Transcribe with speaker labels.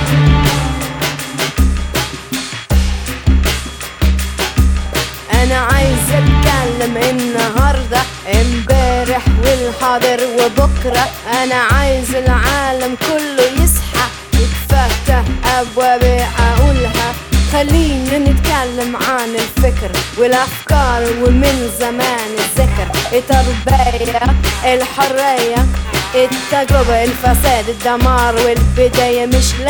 Speaker 1: انا عايز اتكلم النهاردة امبارح والحاضر وبكرة انا عايز العالم كله يصحى يتفتح ابوابي اقولها خلينا نتكلم عن الفكر والافكار ومن زمان الذكر التربية الحرية التجربة الفساد الدمار والبداية مش